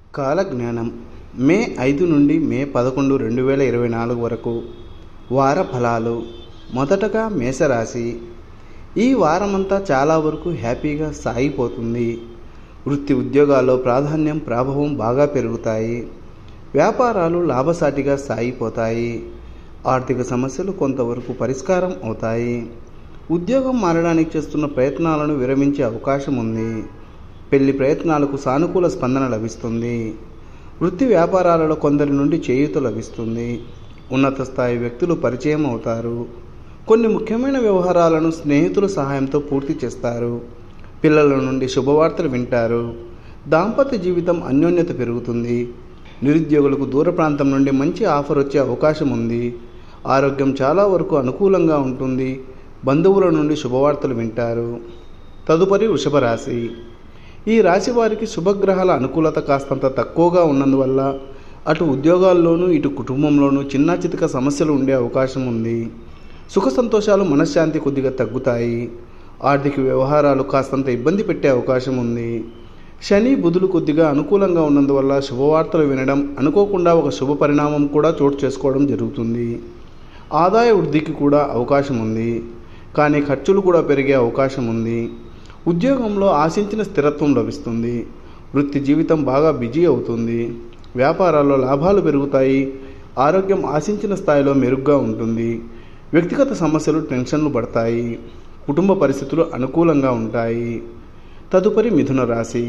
కాలజ్ఞానం మే ఐదు నుండి మే పదకొండు రెండు వేల ఇరవై నాలుగు వరకు వార ఫలాలు మొదటగా మేషరాశి ఈ వారమంతా చాలా వరకు హ్యాపీగా సాగిపోతుంది వృత్తి ఉద్యోగాల్లో ప్రాధాన్యం ప్రభావం బాగా పెరుగుతాయి వ్యాపారాలు లాభసాటిగా సాగిపోతాయి ఆర్థిక సమస్యలు కొంతవరకు పరిష్కారం అవుతాయి ఉద్యోగం మారడానికి చేస్తున్న ప్రయత్నాలను విరమించే అవకాశం ఉంది పెళ్లి ప్రయత్నాలకు సానుకూల స్పందన లభిస్తుంది వృత్తి వ్యాపారాలలో కొందరి నుండి చేయూత లభిస్తుంది ఉన్నత స్థాయి వ్యక్తులు పరిచయం అవుతారు కొన్ని ముఖ్యమైన వ్యవహారాలను స్నేహితుల సహాయంతో పూర్తి చేస్తారు పిల్లల నుండి శుభవార్తలు వింటారు దాంపత్య జీవితం అన్యోన్యత పెరుగుతుంది నిరుద్యోగులకు దూర ప్రాంతం నుండి మంచి ఆఫర్ వచ్చే అవకాశం ఉంది ఆరోగ్యం చాలా వరకు అనుకూలంగా ఉంటుంది బంధువుల నుండి శుభవార్తలు వింటారు తదుపరి వృషభ రాశి ఈ రాశి వారికి శుభగ్రహాల అనుకూలత కాస్తంత తక్కువగా ఉన్నందువల్ల అటు ఉద్యోగాల్లోనూ ఇటు కుటుంబంలోనూ చిన్న చితక సమస్యలు ఉండే అవకాశం ఉంది సుఖ సంతోషాలు మనశ్శాంతి కొద్దిగా తగ్గుతాయి ఆర్థిక వ్యవహారాలు కాస్తంత ఇబ్బంది పెట్టే అవకాశం ఉంది శని బుధులు కొద్దిగా అనుకూలంగా ఉన్నందువల్ల శుభవార్తలు వినడం అనుకోకుండా ఒక శుభ పరిణామం కూడా చోటు చేసుకోవడం జరుగుతుంది ఆదాయ వృద్ధికి కూడా అవకాశం ఉంది కానీ ఖర్చులు కూడా పెరిగే అవకాశం ఉంది ఉద్యోగంలో ఆశించిన స్థిరత్వం లభిస్తుంది వృత్తి జీవితం బాగా బిజీ అవుతుంది వ్యాపారాల్లో లాభాలు పెరుగుతాయి ఆరోగ్యం ఆశించిన స్థాయిలో మెరుగ్గా ఉంటుంది వ్యక్తిగత సమస్యలు టెన్షన్లు పడతాయి కుటుంబ పరిస్థితులు అనుకూలంగా ఉంటాయి తదుపరి మిథున రాశి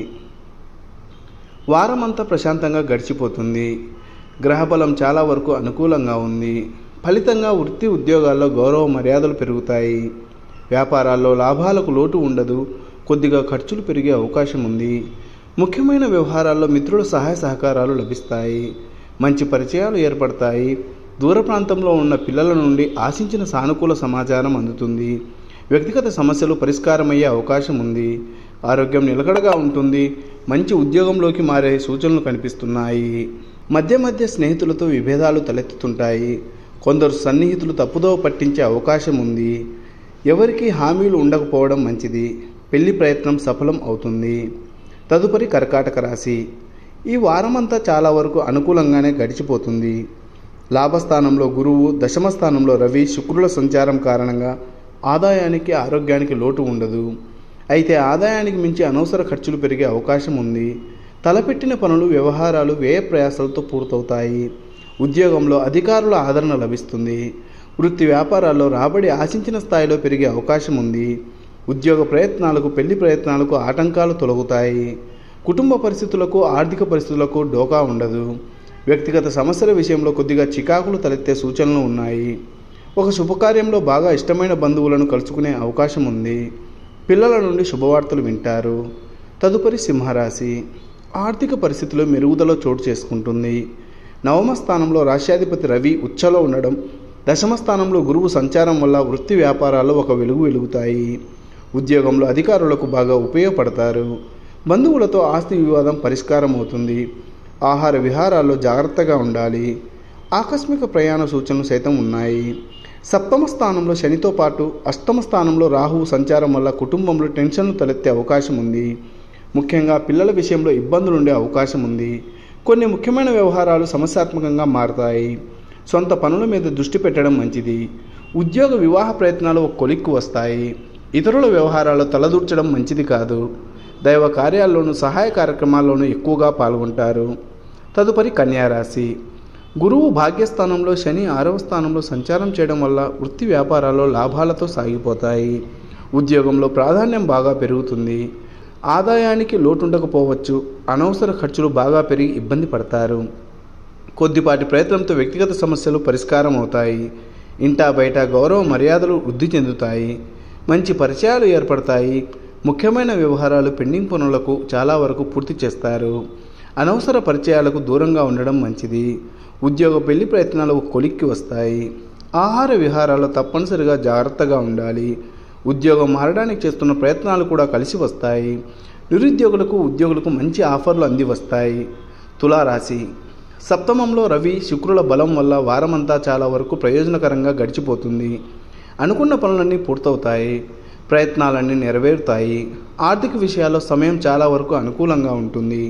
వారమంతా ప్రశాంతంగా గడిచిపోతుంది గ్రహబలం చాలా వరకు అనుకూలంగా ఉంది ఫలితంగా వృత్తి ఉద్యోగాల్లో గౌరవ మర్యాదలు పెరుగుతాయి వ్యాపారాల్లో లాభాలకు లోటు ఉండదు కొద్దిగా ఖర్చులు పెరిగే అవకాశం ఉంది ముఖ్యమైన వ్యవహారాల్లో మిత్రుల సహాయ సహకారాలు లభిస్తాయి మంచి పరిచయాలు ఏర్పడతాయి దూర ప్రాంతంలో ఉన్న పిల్లల నుండి ఆశించిన సానుకూల సమాచారం అందుతుంది వ్యక్తిగత సమస్యలు పరిష్కారమయ్యే అవకాశం ఉంది ఆరోగ్యం నిలకడగా ఉంటుంది మంచి ఉద్యోగంలోకి మారే సూచనలు కనిపిస్తున్నాయి మధ్య మధ్య స్నేహితులతో విభేదాలు తలెత్తుతుంటాయి కొందరు సన్నిహితులు తప్పుదోవ పట్టించే అవకాశం ఉంది ఎవరికి హామీలు ఉండకపోవడం మంచిది పెళ్లి ప్రయత్నం సఫలం అవుతుంది తదుపరి కర్కాటక రాశి ఈ వారమంతా చాలా వరకు అనుకూలంగానే గడిచిపోతుంది లాభస్థానంలో గురువు దశమ స్థానంలో రవి శుక్రుల సంచారం కారణంగా ఆదాయానికి ఆరోగ్యానికి లోటు ఉండదు అయితే ఆదాయానికి మించి అనవసర ఖర్చులు పెరిగే అవకాశం ఉంది తలపెట్టిన పనులు వ్యవహారాలు వ్యయ ప్రయాసాలతో పూర్తవుతాయి ఉద్యోగంలో అధికారుల ఆదరణ లభిస్తుంది వృత్తి వ్యాపారాల్లో రాబడి ఆశించిన స్థాయిలో పెరిగే అవకాశం ఉంది ఉద్యోగ ప్రయత్నాలకు పెళ్లి ప్రయత్నాలకు ఆటంకాలు తొలగుతాయి కుటుంబ పరిస్థితులకు ఆర్థిక పరిస్థితులకు డోకా ఉండదు వ్యక్తిగత సమస్యల విషయంలో కొద్దిగా చికాకులు తలెత్తే సూచనలు ఉన్నాయి ఒక శుభకార్యంలో బాగా ఇష్టమైన బంధువులను కలుసుకునే అవకాశం ఉంది పిల్లల నుండి శుభవార్తలు వింటారు తదుపరి సింహరాశి ఆర్థిక పరిస్థితులు మెరుగుదల చోటు చేసుకుంటుంది నవమ స్థానంలో రాష్ట్రాధిపతి రవి ఉచ్చలో ఉండడం దశమ స్థానంలో గురువు సంచారం వల్ల వృత్తి వ్యాపారాల్లో ఒక వెలుగు వెలుగుతాయి ఉద్యోగంలో అధికారులకు బాగా ఉపయోగపడతారు బంధువులతో ఆస్తి వివాదం పరిష్కారం అవుతుంది ఆహార విహారాల్లో జాగ్రత్తగా ఉండాలి ఆకస్మిక ప్రయాణ సూచనలు సైతం ఉన్నాయి సప్తమ స్థానంలో శనితో పాటు అష్టమ స్థానంలో రాహువు సంచారం వల్ల కుటుంబంలో టెన్షన్లు తలెత్తే అవకాశం ఉంది ముఖ్యంగా పిల్లల విషయంలో ఇబ్బందులు ఉండే అవకాశం ఉంది కొన్ని ముఖ్యమైన వ్యవహారాలు సమస్యాత్మకంగా మారతాయి సొంత పనుల మీద దృష్టి పెట్టడం మంచిది ఉద్యోగ వివాహ ప్రయత్నాలు ఒక కొలిక్కు వస్తాయి ఇతరుల వ్యవహారాల్లో తలదూర్చడం మంచిది కాదు దైవ కార్యాల్లోనూ సహాయ కార్యక్రమాల్లోనూ ఎక్కువగా పాల్గొంటారు తదుపరి కన్యారాశి గురువు భాగ్యస్థానంలో శని ఆరవ స్థానంలో సంచారం చేయడం వల్ల వృత్తి వ్యాపారాల్లో లాభాలతో సాగిపోతాయి ఉద్యోగంలో ప్రాధాన్యం బాగా పెరుగుతుంది ఆదాయానికి లోటుండకపోవచ్చు అనవసర ఖర్చులు బాగా పెరిగి ఇబ్బంది పడతారు కొద్దిపాటి ప్రయత్నంతో వ్యక్తిగత సమస్యలు పరిష్కారం అవుతాయి ఇంటా బయట గౌరవ మర్యాదలు వృద్ధి చెందుతాయి మంచి పరిచయాలు ఏర్పడతాయి ముఖ్యమైన వ్యవహారాలు పెండింగ్ పనులకు చాలా వరకు పూర్తి చేస్తారు అనవసర పరిచయాలకు దూరంగా ఉండడం మంచిది ఉద్యోగ పెళ్లి ప్రయత్నాలు కొలిక్కి వస్తాయి ఆహార విహారాల్లో తప్పనిసరిగా జాగ్రత్తగా ఉండాలి ఉద్యోగం మారడానికి చేస్తున్న ప్రయత్నాలు కూడా కలిసి వస్తాయి నిరుద్యోగులకు ఉద్యోగులకు మంచి ఆఫర్లు అంది వస్తాయి తులారాశి సప్తమంలో రవి శుక్రుల బలం వల్ల వారమంతా చాలా వరకు ప్రయోజనకరంగా గడిచిపోతుంది అనుకున్న పనులన్నీ పూర్తవుతాయి ప్రయత్నాలన్నీ నెరవేరుతాయి ఆర్థిక విషయాల్లో సమయం చాలా వరకు అనుకూలంగా ఉంటుంది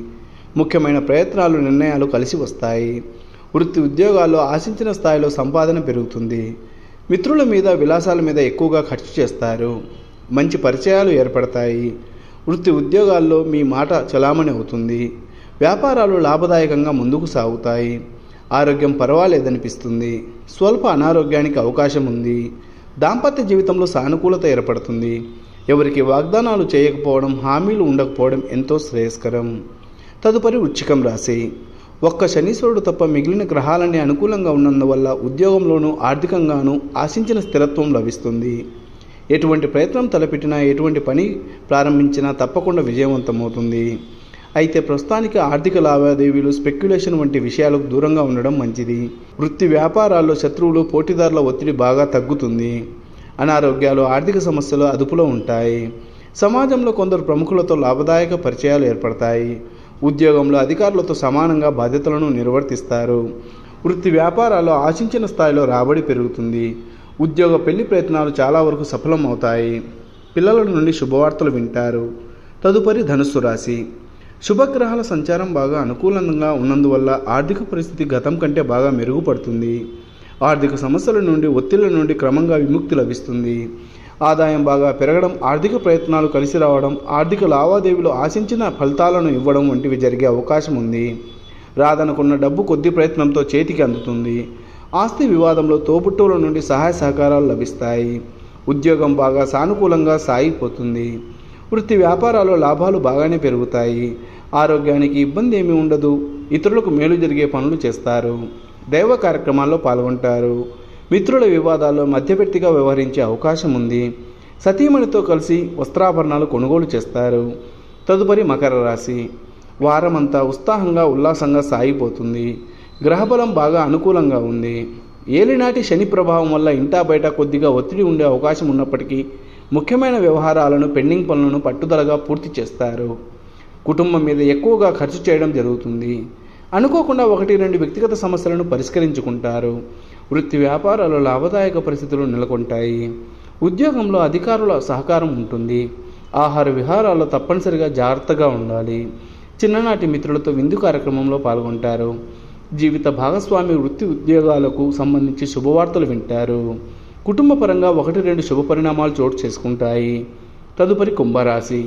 ముఖ్యమైన ప్రయత్నాలు నిర్ణయాలు కలిసి వస్తాయి వృత్తి ఉద్యోగాల్లో ఆశించిన స్థాయిలో సంపాదన పెరుగుతుంది మిత్రుల మీద విలాసాల మీద ఎక్కువగా ఖర్చు చేస్తారు మంచి పరిచయాలు ఏర్పడతాయి వృత్తి ఉద్యోగాల్లో మీ మాట చలామణి అవుతుంది వ్యాపారాలు లాభదాయకంగా ముందుకు సాగుతాయి ఆరోగ్యం పర్వాలేదనిపిస్తుంది స్వల్ప అనారోగ్యానికి అవకాశం ఉంది దాంపత్య జీవితంలో సానుకూలత ఏర్పడుతుంది ఎవరికి వాగ్దానాలు చేయకపోవడం హామీలు ఉండకపోవడం ఎంతో శ్రేయస్కరం తదుపరి వృచ్చికం రాశి ఒక్క శనీశ్వరుడు తప్ప మిగిలిన గ్రహాలన్నీ అనుకూలంగా ఉన్నందువల్ల ఉద్యోగంలోనూ ఆర్థికంగానూ ఆశించిన స్థిరత్వం లభిస్తుంది ఎటువంటి ప్రయత్నం తలపెట్టినా ఎటువంటి పని ప్రారంభించినా తప్పకుండా విజయవంతమవుతుంది అయితే ప్రస్తుతానికి ఆర్థిక లావాదేవీలు స్పెక్యులేషన్ వంటి విషయాలకు దూరంగా ఉండడం మంచిది వృత్తి వ్యాపారాల్లో శత్రువులు పోటీదారుల ఒత్తిడి బాగా తగ్గుతుంది అనారోగ్యాలు ఆర్థిక సమస్యలు అదుపులో ఉంటాయి సమాజంలో కొందరు ప్రముఖులతో లాభదాయక పరిచయాలు ఏర్పడతాయి ఉద్యోగంలో అధికారులతో సమానంగా బాధ్యతలను నిర్వర్తిస్తారు వృత్తి వ్యాపారాల్లో ఆశించిన స్థాయిలో రాబడి పెరుగుతుంది ఉద్యోగ పెళ్లి ప్రయత్నాలు చాలా వరకు సఫలం అవుతాయి పిల్లల నుండి శుభవార్తలు వింటారు తదుపరి ధనుస్సు రాశి శుభగ్రహాల సంచారం బాగా అనుకూలంగా ఉన్నందువల్ల ఆర్థిక పరిస్థితి గతం కంటే బాగా మెరుగుపడుతుంది ఆర్థిక సమస్యల నుండి ఒత్తిళ్ల నుండి క్రమంగా విముక్తి లభిస్తుంది ఆదాయం బాగా పెరగడం ఆర్థిక ప్రయత్నాలు కలిసి రావడం ఆర్థిక లావాదేవీలు ఆశించిన ఫలితాలను ఇవ్వడం వంటివి జరిగే అవకాశం ఉంది రాదనుకున్న డబ్బు కొద్ది ప్రయత్నంతో చేతికి అందుతుంది ఆస్తి వివాదంలో తోబుట్టువుల నుండి సహాయ సహకారాలు లభిస్తాయి ఉద్యోగం బాగా సానుకూలంగా సాగిపోతుంది వృత్తి వ్యాపారాల్లో లాభాలు బాగానే పెరుగుతాయి ఆరోగ్యానికి ఇబ్బంది ఏమీ ఉండదు ఇతరులకు మేలు జరిగే పనులు చేస్తారు దైవ కార్యక్రమాల్లో పాల్గొంటారు మిత్రుల వివాదాల్లో మధ్యవర్తిగా వ్యవహరించే అవకాశం ఉంది సతీమణితో కలిసి వస్త్రాభరణాలు కొనుగోలు చేస్తారు తదుపరి మకర రాశి వారమంతా ఉత్సాహంగా ఉల్లాసంగా సాగిపోతుంది గ్రహబలం బాగా అనుకూలంగా ఉంది ఏలినాటి శని ప్రభావం వల్ల ఇంటా బయట కొద్దిగా ఒత్తిడి ఉండే అవకాశం ఉన్నప్పటికీ ముఖ్యమైన వ్యవహారాలను పెండింగ్ పనులను పట్టుదలగా పూర్తి చేస్తారు కుటుంబం మీద ఎక్కువగా ఖర్చు చేయడం జరుగుతుంది అనుకోకుండా ఒకటి రెండు వ్యక్తిగత సమస్యలను పరిష్కరించుకుంటారు వృత్తి వ్యాపారాలు లాభదాయక పరిస్థితులు నెలకొంటాయి ఉద్యోగంలో అధికారుల సహకారం ఉంటుంది ఆహార విహారాల్లో తప్పనిసరిగా జాగ్రత్తగా ఉండాలి చిన్ననాటి మిత్రులతో విందు కార్యక్రమంలో పాల్గొంటారు జీవిత భాగస్వామి వృత్తి ఉద్యోగాలకు సంబంధించి శుభవార్తలు వింటారు కుటుంబ పరంగా ఒకటి రెండు శుభ పరిణామాలు చోటు చేసుకుంటాయి తదుపరి కుంభరాశి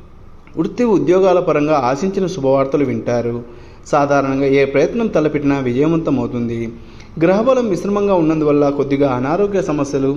వృత్తి ఉద్యోగాల పరంగా ఆశించిన శుభవార్తలు వింటారు సాధారణంగా ఏ ప్రయత్నం తలపెట్టినా విజయవంతమవుతుంది గ్రహబలం మిశ్రమంగా ఉన్నందువల్ల కొద్దిగా అనారోగ్య సమస్యలు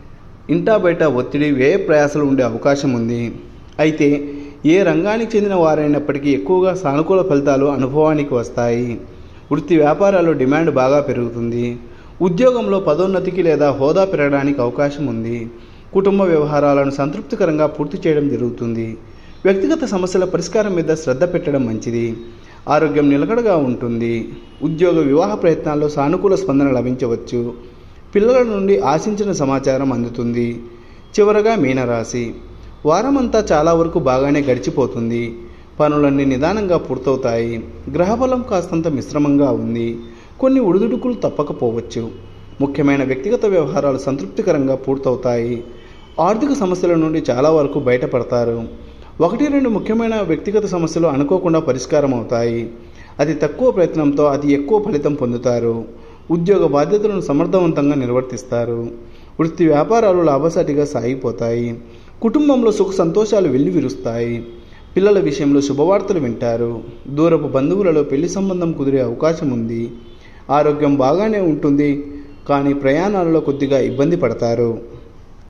ఇంటా బయట ఒత్తిడి వ్యయ ప్రయాసలు ఉండే అవకాశం ఉంది అయితే ఏ రంగానికి చెందిన వారైనప్పటికీ ఎక్కువగా సానుకూల ఫలితాలు అనుభవానికి వస్తాయి వృత్తి వ్యాపారాల్లో డిమాండ్ బాగా పెరుగుతుంది ఉద్యోగంలో పదోన్నతికి లేదా హోదా పెరగడానికి అవకాశం ఉంది కుటుంబ వ్యవహారాలను సంతృప్తికరంగా పూర్తి చేయడం జరుగుతుంది వ్యక్తిగత సమస్యల పరిష్కారం మీద శ్రద్ధ పెట్టడం మంచిది ఆరోగ్యం నిలకడగా ఉంటుంది ఉద్యోగ వివాహ ప్రయత్నాల్లో సానుకూల స్పందన లభించవచ్చు పిల్లల నుండి ఆశించిన సమాచారం అందుతుంది చివరగా మీనరాశి వారమంతా చాలా వరకు బాగానే గడిచిపోతుంది పనులన్నీ నిదానంగా పూర్తవుతాయి గ్రహబలం కాస్తంత మిశ్రమంగా ఉంది కొన్ని ఉడుదుడుకులు తప్పకపోవచ్చు ముఖ్యమైన వ్యక్తిగత వ్యవహారాలు సంతృప్తికరంగా పూర్తవుతాయి ఆర్థిక సమస్యల నుండి చాలా వరకు బయటపడతారు ఒకటి రెండు ముఖ్యమైన వ్యక్తిగత సమస్యలు అనుకోకుండా పరిష్కారం అవుతాయి అతి తక్కువ ప్రయత్నంతో అతి ఎక్కువ ఫలితం పొందుతారు ఉద్యోగ బాధ్యతలను సమర్థవంతంగా నిర్వర్తిస్తారు వృత్తి వ్యాపారాలు లాభసాటిగా సాగిపోతాయి కుటుంబంలో సుఖ సంతోషాలు వెల్లివిరుస్తాయి పిల్లల విషయంలో శుభవార్తలు వింటారు దూరపు బంధువులలో పెళ్లి సంబంధం కుదిరే అవకాశం ఉంది ఆరోగ్యం బాగానే ఉంటుంది కానీ ప్రయాణాలలో కొద్దిగా ఇబ్బంది పడతారు